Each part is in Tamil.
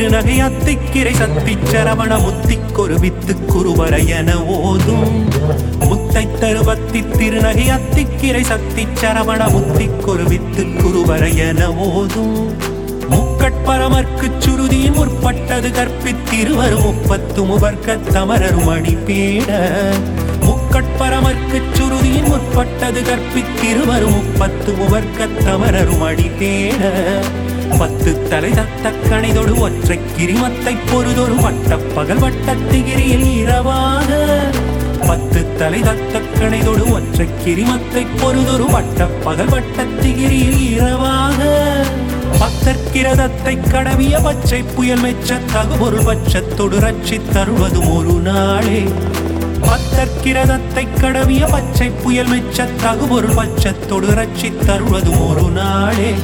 திருநகை அத்திக்கிரை சத்தி சரவண முத்திக்கொரு வித்து குருவர என ஓதும் முத்தை தருவத்தி திருநகை அத்திக்கிரை சத்தி சரவண முத்திக்கொரு வித்து குருவர என ஓதும் முக்கட்பரமர்க்கு சுருதியின் முற்பட்டது கற்பித்திருவரு முப்பத்து முபர்க்க தமரரும் அடிப்பேட முக்கட்பரமர்க்கு சுருதியின் முற்பட்டது கற்பித்திருவரு முப்பத்து முபர்க்க தமரரும் அடிப்பேட பத்து தலை தத்த கணைதொடு ஒற்றை கிரிமத்தை பொறுதொரு வட்ட பகல் வட்டத்திகிரியில் இரவாக பத்து தலை தத்த கணைதொடு ஒற்றை கிரிமத்தை பொறுதொரு வட்ட பகல் வட்டத்திகிரியில் இரவாக பக்தர்கிரதத்தை கடவிய பச்சை புயல் மெச்ச தகுபொருள் பட்சத்தொடு ரட்சி தருவதும் ஒரு நாளே பக்தர்கிரதத்தை கடவிய பச்சை புயல் மெச்ச தகுபொருள் பட்சத்தொடு ரட்சி தருவதும் ஒரு நாளே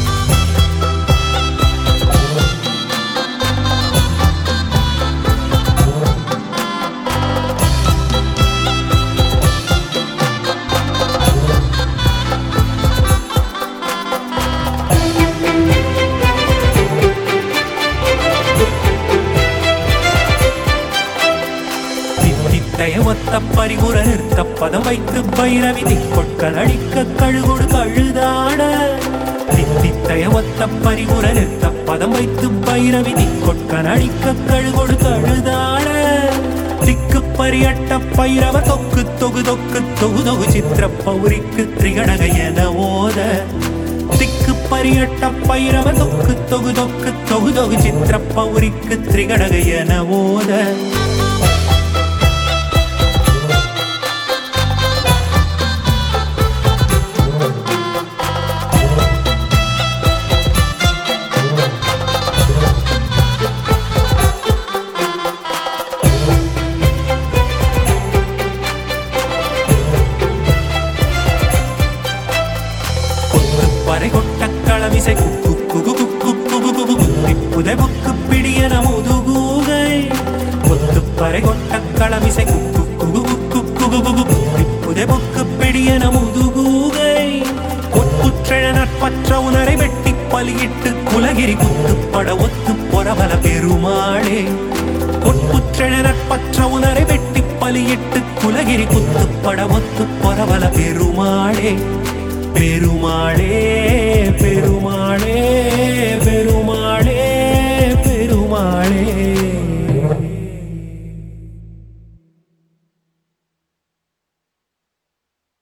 தித்தித்தைய ஒத்த பரிமுற நிறுத்த பதம் வைத்து பைரவி திக்கொட்கள் அடிக்க கழுகொடு கழுதாட தித்தித்தைய ஒத்த பரிமுற நிறுத்த பதம் வைத்து பைரவி திக்கொட்கள் அடிக்க கழுகொடு கழுதாட திக்கு பரியட்ட பைரவ தொக்கு தொகு தொக்கு தொகு தொகு சித்திர பௌரிக்கு திரிகடக என ஓத திக்கு பரியட்ட பைரவ தொக்கு தொகு தொக்கு தொகு தொகு சித்திர பௌரிக்கு திரிகடக என ஓத பறை கொட்ட களமிசை குக்கு குகு குக்கு குகு குகு குத்திப்புதை புக்கு பிடியன முதுகூகை கொத்து பறை கொட்ட களமிசை குக்கு குகு குக்கு குகு குகு குத்திப்புதை புக்கு பிடியன முதுகூகை ஒப்புற்றெழ நட்பற்ற உணரை வெட்டி பலியிட்டு குலகிரி குத்துப்பட ஒத்து பொறவல பெருமாளே ஒப்புற்றெழ நட்பற்ற உணரை வெட்டி பலியிட்டு குலகிரி குத்துப்பட ஒத்து பொறவல பெருமாளே பெருமாளே